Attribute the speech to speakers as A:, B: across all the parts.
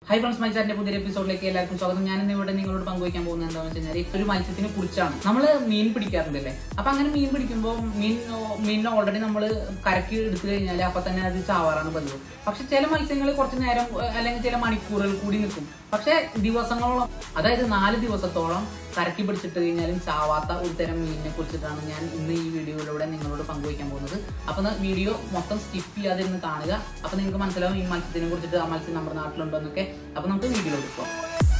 A: hi friends my ചാറ്റിന്റെ പുതിയ എപ്പിസോഡിലേക്ക് എല്ലാവർക്കും സ്വാഗതം ഞാൻ ഇന്ന് ഇവിടെ നിങ്ങളോട് പങ്കുവയ്ക്കാൻ പോകുന്നത് എന്താണെന്ന് വെച്ച് കഴിഞ്ഞാൽ ഒരു മത്സ്യത്തിനെ കുറിച്ചാണ് നമ്മൾ മീൻ പിടിക്കാറുണ്ടല്ലേ അപ്പൊ അങ്ങനെ മീൻ പിടിക്കുമ്പോൾ മീൻ മീനിനെ ഓൾറെഡി നമ്മൾ കരക്ക് എടുത്തു കഴിഞ്ഞാൽ അപ്പൊ തന്നെ അത് ചാവാറാണ് പതിവ് പക്ഷെ ചില മത്സ്യങ്ങൾ കുറച്ച് നേരം ഏഹ്, അല്ലെങ്കിൽ ചില മണിക്കൂറുകൾ കൂടി നിൽക്കും പക്ഷെ ദിവസങ്ങളോളം അതായത് നാല് ദിവസത്തോളം കരക്കി പിടിച്ചിട്ട് കഴിഞ്ഞാലും ചാവാത്ത ഒരു തരം മീനിനെ കുറിച്ചിട്ടാണ് ഞാൻ ഇന്ന് ഈ വീഡിയോയിലൂടെ നിങ്ങളോട് പങ്കുവയ്ക്കാൻ പോകുന്നത് അപ്പൊ ന- വീഡിയോ മൊത്തം സ്കിപ്പ് ചെയ്യാതെ ഇരുന്ന് കാണുക അപ്പൊ നിങ്ങൾക്ക് മനസ്സിലാവും ഈ മത്സ്യത്തിനെ കുറിച്ചിട്ട് ആ മത്സ്യം നമ്മുടെ നാട്ടിലുണ്ടോ എന്നൊക്കെ അപ്പൊ നമുക്ക് വീഡിയോയിലോട്ട് പോകാം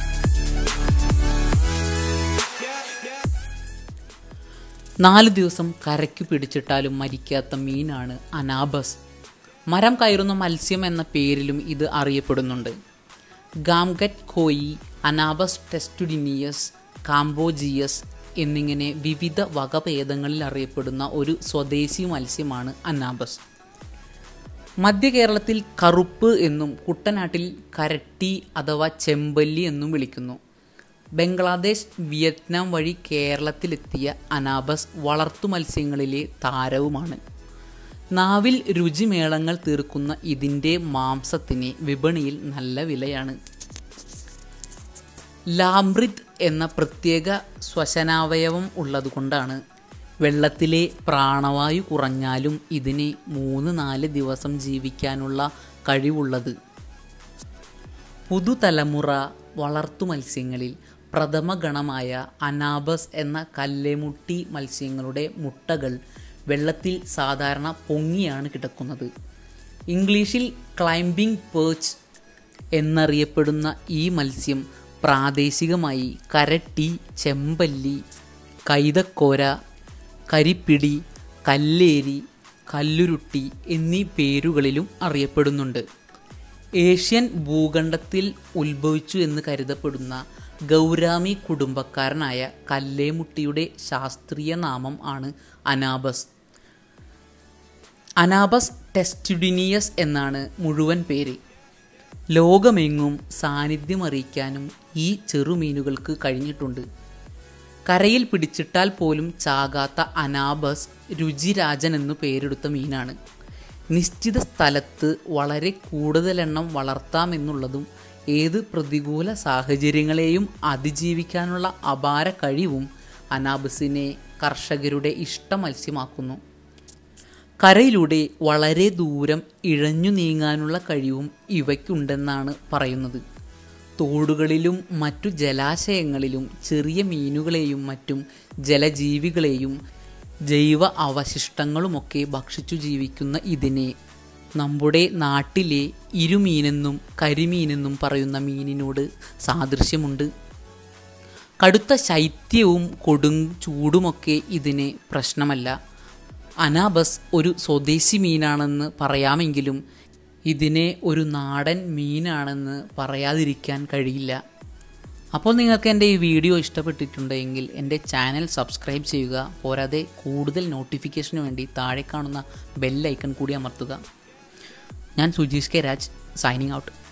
A: നാല് ദിവസം കരയ്ക്ക് പിടിച്ചിട്ടാലും മരിക്കാത്ത മീനാണ് അനാബസ് മരം കയറുന്ന മത്സ്യം എന്ന പേരിലും ഇത് അറിയപ്പെടുന്നുണ്ട് ഗാംഗറ്റ് കോയി അനാബസ് ടെസ്റ്റുഡിനിയസ് കാംബോജിയസ് എന്നിങ്ങനെ വിവിധ വകഭേദങ്ങളിൽ അറിയപ്പെടുന്ന ഒരു സ്വദേശി മത്സ്യമാണ് അനാബസ് മധ്യ കേരളത്തിൽ കറുപ്പ് എന്നും കുട്ടനാട്ടിൽ കരട്ടി അഥവാ ചെമ്പല്ലി എന്നും വിളിക്കുന്നു ബംഗ്ലാദേശ് വിയറ്റ്നാം വഴി കേരളത്തിലെത്തിയ അനാബസ് വളർത്തു മത്സ്യങ്ങളിലെ താരവുമാണ് നാവിൽ രുചിമേളങ്ങൾ തീർക്കുന്ന ഇതിൻ്റെ മാംസത്തിന് വിപണിയിൽ നല്ല വിലയാണ് ലാംബ്രിത് എന്ന പ്രത്യേക ശ്വസനാവയവം ഉള്ളതുകൊണ്ടാണ് വെള്ളത്തിലെ പ്രാണവായു കുറഞ്ഞാലും ഇതിന് മൂന്ന് നാല് ദിവസം ജീവിക്കാനുള്ള കഴിവുള്ളത് പുതുതലമുറ വളർത്തു മത്സ്യങ്ങളിൽ പ്രഥമ ഗണമായ അനാബസ് എന്ന കല്ലേമുട്ടി മത്സ്യങ്ങളുടെ മുട്ടകൾ വെള്ളത്തിൽ സാധാരണ പൊങ്ങിയാണ് കിടക്കുന്നത് ഇംഗ്ലീഷിൽ ക്ലൈംബിംഗ് പേർച്ച് എന്നറിയപ്പെടുന്ന ഈ മത്സ്യം പ്രാദേശികമായി കരട്ടി ചെമ്പല്ലി കൈതക്കോര കരിപ്പിടി കല്ലേരി കല്ലുരുട്ടി എന്നീ പേരുകളിലും അറിയപ്പെടുന്നുണ്ട് ഏഷ്യൻ ഭൂഖണ്ഡത്തിൽ ഉത്ഭവിച്ചു എന്ന് കരുതപ്പെടുന്ന ഗൗരാമി കുടുംബക്കാരനായ കല്ലേമുട്ടിയുടെ ശാസ്ത്രീയ നാമം ആണ് അനാബസ് അനാബസ് ടെസ്റ്റുഡിനിയസ് എന്നാണ് മുഴുവൻ പേര് ലോകമെങ്ങും സാന്നിധ്യം അറിയിക്കാനും ഈ ചെറുമീനുകൾക്ക് കഴിഞ്ഞിട്ടുണ്ട് കരയിൽ പിടിച്ചിട്ടാൽ പോലും ചാകാത്ത അനാബസ് രുചിരാജൻ എന്നു പേരെടുത്ത മീനാണ് നിശ്ചിത സ്ഥലത്ത് വളരെ കൂടുതലെണ്ണം വളർത്താമെന്നുള്ളതും ഏത് പ്രതികൂല സാഹചര്യങ്ങളെയും അതിജീവിക്കാനുള്ള അപാര കഴിവും അനാബസിനെ കർഷകരുടെ ഇഷ്ട മത്സ്യമാക്കുന്നു കരയിലൂടെ വളരെ ദൂരം ഇഴഞ്ഞു നീങ്ങാനുള്ള കഴിവും ഇവയ്ക്കുണ്ടെന്നാണ് പറയുന്നത് തോടുകളിലും മറ്റു ജലാശയങ്ങളിലും ചെറിയ മീനുകളെയും മറ്റും ജലജീവികളെയും ജൈവ അവശിഷ്ടങ്ങളുമൊക്കെ ഭക്ഷിച്ചു ജീവിക്കുന്ന ഇതിനെ നമ്മുടെ നാട്ടിലെ ഇരുമീനെന്നും കരിമീനെന്നും പറയുന്ന മീനിനോട് സാദൃശ്യമുണ്ട് കടുത്ത ശൈത്യവും കൊടും ചൂടുമൊക്കെ ഇതിന് പ്രശ്നമല്ല അനാബസ് ഒരു സ്വദേശി മീനാണെന്ന് പറയാമെങ്കിലും ഇതിനെ ഒരു നാടൻ മീനാണെന്ന് പറയാതിരിക്കാൻ കഴിയില്ല അപ്പോൾ നിങ്ങൾക്ക് എൻ്റെ ഈ വീഡിയോ ഇഷ്ടപ്പെട്ടിട്ടുണ്ടെങ്കിൽ എൻ്റെ ചാനൽ സബ്സ്ക്രൈബ് ചെയ്യുക പോരാതെ കൂടുതൽ നോട്ടിഫിക്കേഷന് വേണ്ടി താഴെ കാണുന്ന ബെൽ ഐക്കൺ കൂടി അമർത്തുക ഞാൻ Sujeesh K Raj signing out